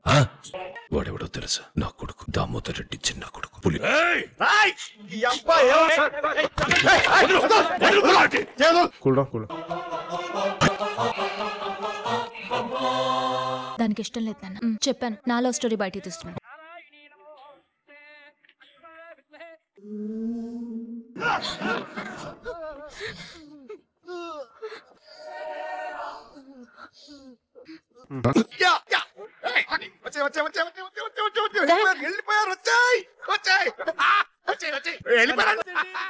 ఆ? వాడెవడో తెలుసా నా కొడుకు దామోదర్ రెడ్డి చిన్న కొడుకు పులి కూల్ డౌన్ కూల్ దానికి ఇష్టం లేదు నాన్న మ్, చెప్పాను నా లవ్ స్టోరీ బయటికి తీస్తున్నాడు వచ్చే వచ్చే వచ్చే వచ్చే వచ్చే వచ్చే వచ్చే వెళ్ళిపోయారు వచ్చాయి వచ్చాయి వచ్చాయి వచ్చాయి వెళ్ళిపోయారు